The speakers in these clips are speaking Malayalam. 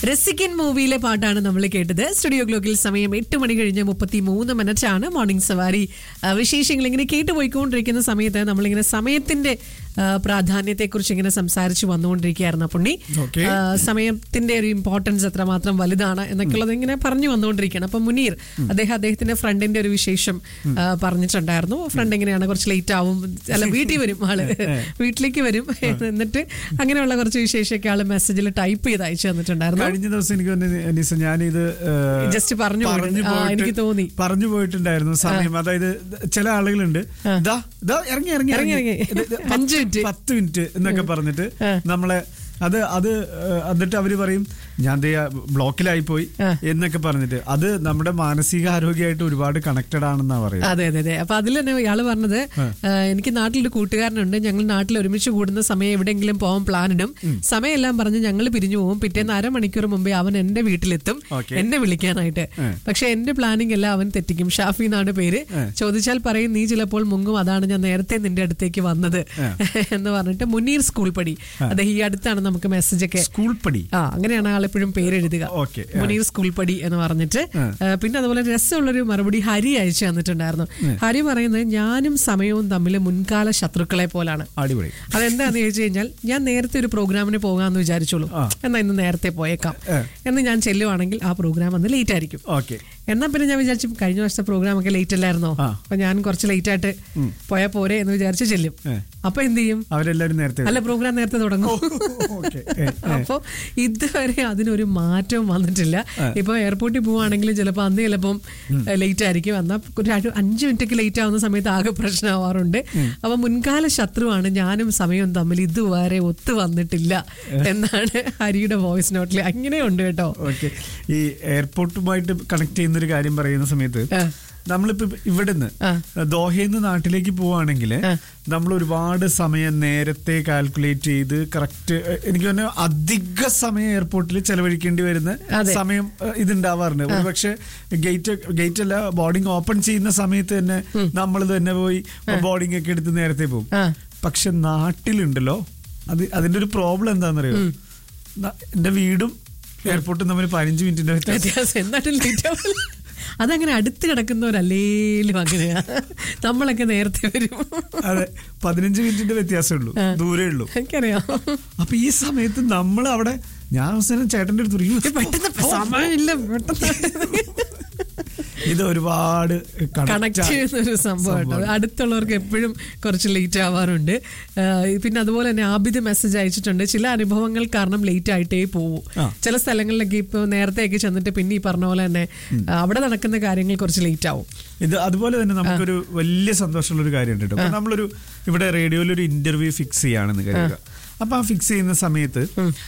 രസിക്കൻ മൂവിയിലെ പാട്ടാണ് നമ്മൾ കേട്ടത് സ്റ്റുഡിയോ ഗ്ലോക്കിൽ സമയം എട്ട് മണി കഴിഞ്ഞ് മുപ്പത്തി മൂന്ന് മിനിറ്റ് ആണ് മോർണിംഗ് സവാരി ആ, വിശേഷങ്ങൾ ഇങ്ങനെ കേട്ടുപോയിക്കൊണ്ടിരിക്കുന്ന സമയത്ത് നമ്മളിങ്ങനെ സമയത്തിന്റെ ആ, പ്രാധാന്യത്തെക്കുറിച്ച് ഇങ്ങനെ സംസാരിച്ച് വന്നുകൊണ്ടിരിക്കുകയായിരുന്നു പുണ്ണി Okay. ആ, സമയത്തിന്റെ ഒരു ഇമ്പോർട്ടൻസ് എത്രമാത്രം വലുതാണ് എന്നൊക്കെയുള്ളത് ഇങ്ങനെ പറഞ്ഞു വന്നുകൊണ്ടിരിക്കുകയാണ് അപ്പൊ മുനീർ അദ്ദേഹം അദ്ദേഹത്തിന്റെ ഫ്രണ്ടിന്റെ ഒരു വിശേഷം ആ, പറഞ്ഞിട്ടുണ്ടായിരുന്നു ഫ്രണ്ട് എങ്ങനെയാണ് കുറച്ച് ലേറ്റ് ആവും അല്ല വീട്ടിൽ വരും ആള് വീട്ടിലേക്ക് വരും എന്നിട്ട് അങ്ങനെയുള്ള കുറച്ച് വിശേഷമൊക്കെ ആള് മെസ്സേജിൽ ടൈപ്പ് ചെയ്ത് അയച്ചു തന്നിട്ടുണ്ടായിരുന്നു കഴിഞ്ഞ ദിവസം എനിക്ക് തോന്നുന്നു അനീസ ഞാനിത് ഏഹ്, Just പറഞ്ഞു പോയിട്ട്- ആ, പോയിട്ട് എനിക്ക് തോന്നി. പറഞ്ഞു പോയിട്ടുണ്ടായിരുന്നു സമയം അതായത് ചില ആളുകളുണ്ട് ദാ ദാ ഇറങ്ങി ഇറങ്ങി ഇറങ്ങി, ഇറങ്ങി. ഇത് ഇത് അഞ്ച് പത്ത് മിനിറ്റ്. പത്ത് മിനിറ്റ് എന്നൊക്കെ പറഞ്ഞിട്ട് ആ. നമ്മളെ അത് അത് ഏഹ്, എന്നിട്ട് അവര് പറയും ഞാൻ ദേ ബ്ലോക്കിലായി പോയി ആ. എന്നൊക്കെ പറഞ്ഞിട്ട് അത് നമ്മുടെ മാനസികാരോഗ്യമായിട്ട് ഒരുപാട് കണക്റ്റഡ് ആണെന്നാ പറയുന്നത് അതെ അതെ അതെ അപ്പൊ അതിൽ തന്നെ ഇയാള് പറഞ്ഞത് ആ, എനിക്ക് നാട്ടിലൊരു കൂട്ടുകാരനുണ്ട് ഞങ്ങൾ നാട്ടിൽ ഒരുമിച്ച് കൂടുന്ന സമയം എവിടെയെങ്കിലും പോകാൻ പ്ലാൻ ഇടും സമയമെല്ലാം പറഞ്ഞ് ഞങ്ങൾ പിരിഞ്ഞു പോകും പിറ്റേന്ന് അരമണിക്കൂർ മുമ്പേ അവൻ എന്റെ വീട്ടിലെത്തും Okay. എന്നെ വിളിക്കാനായിട്ട് ഏ. പക്ഷെ എന്റെ പ്ലാനിങ് എല്ലാം അവൻ തെറ്റിക്കും ഷാഫി എന്നാണ് പേര് ഏ. ചോദിച്ചാൽ പറയും നീ ചിലപ്പോൾ മുങ്ങും അതാണ് ഞാൻ നേരത്തെ നിന്റെ അടുത്തേക്ക് വന്നത് ഏ. എന്ന് പറഞ്ഞിട്ട് മുനീർ സ്കൂൾ പടി അദ്ദേഹം ഈ അടുത്താണ് നമുക്ക് മെസ്സേജ് ഒക്കെ സ്കൂൾ പടി ആ അങ്ങനെയാണ് ആളെപ്പോഴും പേരെഴുതുക Okay, ആ. മുനീർ സ്കൂൾ പടി എന്ന് പറഞ്ഞിട്ട് ആ. ആ, പിന്നെ അതുപോലെ രസമുള്ളൊരു മറുപടി ഹരി അയച്ചു തന്നിട്ടുണ്ടായിരുന്നു ഹരി പറയുന്നത് ഞാനും സമയവും തമ്മിൽ മുൻകാല ശത്രുക്കളെ പോലാണ് അടിപൊളി അതെന്താന്ന് ചോദിച്ചു കഴിഞ്ഞാൽ ഞാൻ നേരത്തെ ഒരു പ്രോഗ്രാമിന് പോകാമെന്ന് വിചാരിച്ചോളൂ ആ. എന്നാ ഇന്ന് നേരത്തെ പോയേക്കാം ഏ. എന്ന് ഞാൻ ചെല്ലുവാണെങ്കിൽ ആ പ്രോഗ്രാം അന്ന് ലേറ്റ് ആയിരിക്കും ഓക്കെ എന്നാ പിന്നെ ഞാൻ വിചാരിച്ചു കഴിഞ്ഞ വർഷത്തെ പ്രോഗ്രാം ഒക്കെ ലേറ്റ് അല്ലായിരുന്നോ ആ. അപ്പൊ ഞാൻ കുറച്ച് ലേറ്റ് ആയിട്ട് പോയാ പോരെ എന്ന് വിചാരിച്ച് ചെല്ലും ഏ. അപ്പൊ എന്ത് ചെയ്യും അവരെല്ലാരും നേരത്തെ അല്ല പ്രോഗ്രാം നേരത്തെ തുടങ്ങും ഓക്കെ ഏ, ഏ. അപ്പൊ ഇതുവരെ അതിനൊരു മാറ്റവും വന്നിട്ടില്ല ഇപ്പൊ എയർപോർട്ടിൽ പോവാണെങ്കിലും ചിലപ്പോൾ അന്ന് ചിലപ്പം ലേറ്റ് ആയിരിക്കും എന്നാൽ ഒരു അഞ്ച് അഞ്ച് മിനിറ്റൊക്കെ ലേറ്റ് ആവുന്ന സമയത്ത് ആകെ പ്രശ്നമാവാറുണ്ട് അപ്പൊ മുൻകാല ശത്രുവാണ് ഞാനും സമയവും തമ്മിൽ ഇതുവരെ ഒത്തു വന്നിട്ടില്ല എന്നാണ് ഹരിയുടെ വോയിസ് നോട്ടിൽ അങ്ങനെയുണ്ട് കേട്ടോ ഓക്കെ ഈ എയർപോർട്ടുമായിട്ട് കണക്ട് ചെയ്യുന്ന ഒരു കാര്യം പറയുന്ന സമയത്ത് ആ. നമ്മളിപ്പോ ഇവിടുന്ന് ആ. ദോഹയിൽ നാട്ടിലേക്ക് പോവാണെങ്കിൽ നമ്മൾ ഒരുപാട് സമയം നേരത്തെ കാൽക്കുലേറ്റ് ചെയ്ത് കറക്റ്റ് എനിക്ക് തന്നെ അധിക സമയം എയർപോർട്ടിൽ ചെലവഴിക്കേണ്ടി വരുന്ന അതെ. സമയം ഏഹ്, ഇതുണ്ടാവാറുണ്ട് ഒരുപക്ഷെ ഗേറ്റ് ഗേറ്റ് അല്ല ബോർഡിംഗ് ഓപ്പൺ ചെയ്യുന്ന സമയത്ത് തന്നെ നമ്മൾ തന്നെ പോയി ബോർഡിംഗ് ഒക്കെ എടുത്ത് നേരത്തെ പോകും ആ. പക്ഷെ നാട്ടിലുണ്ടല്ലോ അത് അതിന്റെ ഒരു പ്രോബ്ലം എന്താണെന്നറിയോ ന- എന്റെ വീടും എയർപോർട്ടും തമ്മിൽ പതിനഞ്ച് മിനിറ്റിന്റെ വ്യത്യാസം വ്യത്യാസം എന്നാലും ലേറ്റ് ആവില്ല അതങ്ങനെ അടുത്ത് കിടക്കുന്നവരല്ലേലും അങ്ങനെയാ നമ്മളൊക്കെ നേരത്തെ വരും അതെ പതിനഞ്ച് മിനിറ്റിന്റെ വ്യത്യാസമേ ഉള്ളൂ ദൂരേ ഉള്ളൂ എനിക്കറിയാം അപ്പൊ ഈ സമയത്ത് നമ്മൾ അവിടെ ഞാൻ അവസാനം ചേട്ടന്റെ അടുത്ത് പറയും, പെട്ടെന്ന് സമയമില്ല പെട്ടെന്ന് ഇത് ഒരുപാട് കണക്ട് ചെയ്യുന്ന ഒരു സംഭവമാണ് അടുത്തുള്ളവർക്ക് എപ്പോഴും കുറച്ച് ലേറ്റ് ആവാറുണ്ട് ആ, പിന്നെ അതുപോലെ തന്നെ ആബിദ് മെസ്സേജ് അയച്ചിട്ടുണ്ട് ചില അനുഭവങ്ങൾ കാരണം ലേറ്റ് ആയിട്ടേ പോവൂ ആ. ചില സ്ഥലങ്ങളിലൊക്കെ ഇപ്പൊ നേരത്തെയൊക്കെ ചെന്നിട്ട് പിന്നെ ഈ പറഞ്ഞ പോലെ തന്നെ ആ, അവിടെ നടക്കുന്ന കാര്യങ്ങൾ കുറച്ച് ലേറ്റ് ആവും ഇത് അതുപോലെ തന്നെ നമുക്കൊരു വലിയ സന്തോഷമുള്ള ഒരു കാര്യമുണ്ട് കേട്ടോ അപ്പൊ നമ്മളൊരു ഇവിടെ റേഡിയോയിൽ ഒരു ഇന്റർവ്യൂ ഫിക്സ് ചെയ്യാണെന്ന് കരുതുക അപ്പൊ ആ ഫിക്സ് ചെയ്യുന്ന സമയത്ത്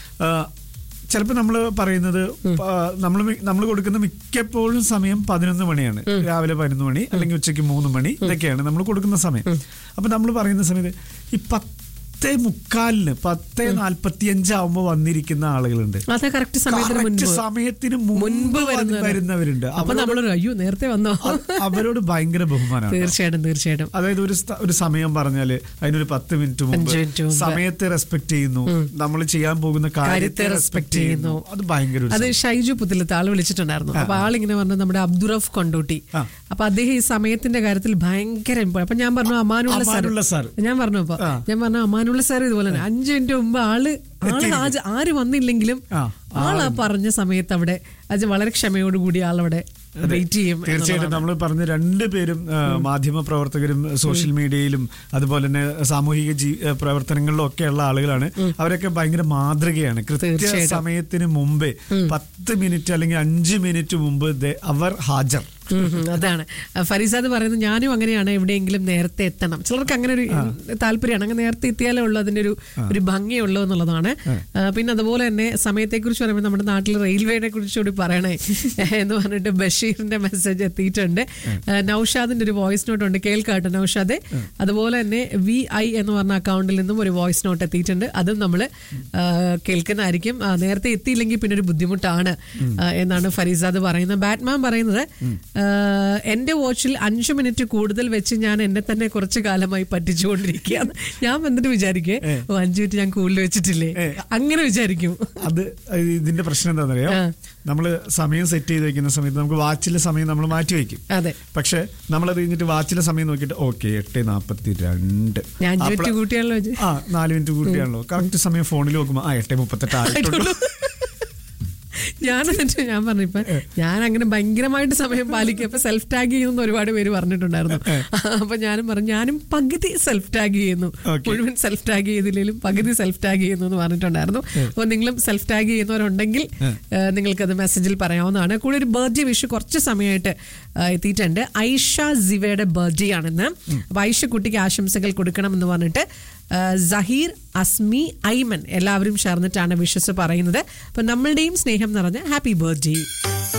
ചിലപ്പോൾ നമ്മൾ പറയുന്നത് നമ്മൾ നമ്മൾ കൊടുക്കുന്ന മിക്കപ്പോഴും സമയം പതിനൊന്ന് മണിയാണ് രാവിലെ പതിനൊന്ന് മണി അല്ലെങ്കിൽ ഉച്ചയ്ക്ക് മൂന്ന് മണി ഇതൊക്കെയാണ് നമ്മൾ കൊടുക്കുന്ന സമയം അപ്പൊ നമ്മൾ പറയുന്ന സമയത്ത് ഈ പത്തേ മുക്കാലിന് പത്തേ നാൽപ്പത്തി അഞ്ചാവുമ്പോ വന്നിരിക്കുന്ന ആളുകളുണ്ട് അത് കറക്റ്റ് സമയത്തിന് Correct മുൻപ് സമയത്തിന് മുൻപ് മുൻപ് വരുന്നവര്. വരുന്നവരുണ്ട് അപ്പൊ അവരോട് നമ്മളൊരു അയ്യോ നേരത്തെ വന്നോ അ- അവരോട് ഭയങ്കര ബഹുമാനമാണ് തീർച്ചയായിട്ടും തീർച്ചയായിട്ടും അതായത് ഒരു സ്ഥ- ഒരു സമയം പറഞ്ഞാല് അതിനൊരു പത്ത് മിനിറ്റ് മുമ്പ് അഞ്ച് മിനിറ്റ് മുമ്പ്. സമയത്തെ റെസ്പെക്ട് ചെയ്യുന്നു നമ്മൾ ചെയ്യാൻ പോകുന്ന കാര്യത്തെ കാര്യത്തെ respect റെസ്പെക്ട് ചെയ്യുന്നു ചെയ്യുന്നു. അത് ഭയങ്കര ഒരു അത് ഷൈജു പുത്തിലത്ത് ആള് വിളിച്ചിട്ടുണ്ടായിരുന്നു അപ്പൊ ആളിങ്ങനെ പറഞ്ഞു നമ്മുടെ അബ്ദുറഫ് കൊണ്ടോട്ടി ആ. അപ്പൊ അദ്ദേഹം ഈ സമയത്തിന്റെ കാര്യത്തിൽ ഭയങ്കര important. അപ്പൊ ഞാൻ പറഞ്ഞു അമാനുള്ള അമാനുള്ള സാർ സാർ. ഞാൻ പറഞ്ഞു അപ്പൊ ആ. ഞാൻ പറഞ്ഞു അമാനുള്ള സാർ ഇതുപോലെ തന്നെ അഞ്ചു മിനിറ്റ് മുമ്പ് ആള് ആള് ആജ് ആര് വന്നില്ലെങ്കിലും ആ. ആള് ആ പറഞ്ഞ സമയത്ത് അവിടെ അത് വളരെ ക്ഷമയോടുകൂടി ആളവിടെ വെയിറ്റ് ചെയ്യും തീർച്ചയായിട്ടും നമ്മൾ പറഞ്ഞ രണ്ടുപേരും ആ, മാധ്യമ പ്രവർത്തകരും സോഷ്യൽ മീഡിയയിലും അതുപോലെ തന്നെ സാമൂഹിക ജീ ആ, പ്രവർത്തനങ്ങളിലും ഒക്കെ ഉള്ള ആളുകളാണ് അവരൊക്കെ ഭയങ്കര മാതൃകയാണ് കൃത്യ തീർച്ചയായിട്ടും. സമയത്തിന് മുമ്പേ പത്ത് മിനിറ്റ് അല്ലെങ്കിൽ അഞ്ച് മിനിറ്റ് മുമ്പ് ദേ- അവർ ഹാജർ ഉം ഉം, അതാണ് ഫരീസാദ് പറയുന്നത് ഞാനും അങ്ങനെയാണ് എവിടെയെങ്കിലും നേരത്തെ എത്തണം ചിലർക്ക് അങ്ങനെ ഒരു താല്പര്യമാണ് അങ്ങനെ നേരത്തെ എത്തിയാലേ ഉള്ളൂ അതിന്റെ ഒരു ഒരു ഭംഗിയുള്ളൂ എന്നുള്ളതാണ് ആ, പിന്നെ അതുപോലെ തന്നെ സമയത്തെക്കുറിച്ച് പറയുമ്പോൾ നമ്മുടെ നാട്ടിൽ റെയിൽവേനെ കുറിച്ച് കൂടി പറയണേ എന്ന് പറഞ്ഞിട്ട് ബഷീറിന്റെ മെസ്സേജ് എത്തിയിട്ടുണ്ട് ആ, നൗഷാദിന്റെ ഒരു വോയിസ് നോട്ട് ഉണ്ട് കേൾക്കാട്ടോ നൗഷാദെ അതുപോലെ തന്നെ വി ഐ എന്ന് പറഞ്ഞ അക്കൗണ്ടിൽ നിന്നും ഒരു വോയിസ് നോട്ട് എത്തിയിട്ടുണ്ട് അതും നമ്മൾ കേൾക്കുന്നതായിരിക്കും ആ, നേരത്തെ എത്തിയില്ലെങ്കിൽ പിന്നെ ഒരു ബുദ്ധിമുട്ടാണ് ആ, എന്നാണ് ഫരീസാദ് പറയുന്നത് ബാറ്റ്മാൻ പറയുന്നത് ആഹ്, എന്റെ വാച്ചിൽ അഞ്ചു മിനിറ്റ് കൂടുതൽ വെച്ച് ഞാൻ എന്നെ തന്നെ കുറച്ചു കാലമായി പറ്റിച്ചുകൊണ്ടിരിക്കുകയാണ് ഞാൻ വന്നിട്ട് വിചാരിക്കേ ഓ അഞ്ചു മിനിറ്റ് ഞാൻ കൂടുതൽ വെച്ചിട്ടില്ലേ അങ്ങനെ വിചാരിക്കും അത് ഇതിന്റെ പ്രശ്നം എന്താണെന്നറിയോ ആ. നമ്മള് സമയം സെറ്റ് ചെയ്ത് വെക്കുന്ന സമയത്ത് നമുക്ക് വാച്ചിലെ സമയം നമ്മൾ മാറ്റി വെക്കും അതെ പക്ഷെ നമ്മളത് കഴിഞ്ഞിട്ട് വാച്ചിലെ സമയം നോക്കിയിട്ട് ഓക്കെ എട്ട് നാപ്പത്തി രണ്ട് ഞാൻ അഞ്ചു മിനിറ്റ് കൂട്ടിയാണല്ലോ വെച്ച് ആ നാല് മിനിറ്റ് കൂട്ടിയാണല്ലോ കറക്റ്റ് സമയം ഫോണിൽ നോക്കുമ്പോ ആ എട്ട് മുപ്പത്തെട്ട് ആയിട്ടുള്ളൂ ഞാൻ എന്നിട്ട് ഞാൻ പറഞ്ഞു ഇപ്പൊ ഞാൻ അങ്ങനെ ഭയങ്കരമായിട്ട് സമയം പാലിക്കും അപ്പൊ സെൽഫ് ടാഗ് ചെയ്യുന്ന ഒരുപാട് പേര് പറഞ്ഞിട്ടുണ്ടായിരുന്നു അപ്പൊ ഞാനും പറഞ്ഞു ഞാനും പകുതി സെൽഫ് ടാഗ് ചെയ്യുന്നു Okay. മുഴുവൻ സെൽഫ് ടാഗ് ചെയ്തില്ലെങ്കിലും പകുതി സെൽഫ് ടാഗ് ചെയ്യുന്നു എന്ന് പറഞ്ഞിട്ടുണ്ടായിരുന്നു അപ്പോൾ നിങ്ങളും സെൽഫ് ടാഗ് ചെയ്യുന്നവരുണ്ടെങ്കിൽ ഏഹ്, നിങ്ങൾക്കത് മെസ്സേജിൽ പറയാവുന്നതാണ് കൂടെ ഒരു ബർത്ത്ഡേ വിഷ് കുറച്ച് സമയമായിട്ട് ഏഹ്, എത്തിയിട്ടുണ്ട് ഐഷ സിവയുടെ ബർത്ത്ഡേ ആണെന്ന് അപ്പൊ ഐഷ കുട്ടിക്ക് ആശംസകൾ കൊടുക്കണം എന്ന് പറഞ്ഞിട്ട് ഏഹ്, സഹീർ അസ്മി ഐമൻ എല്ലാവരും ചേർന്നിട്ടാണ് വിഷസ് പറയുന്നത് അപ്പൊ നമ്മളുടെയും സ്നേഹം നിറഞ്ഞ ഹാപ്പി ബർത്ത്ഡേ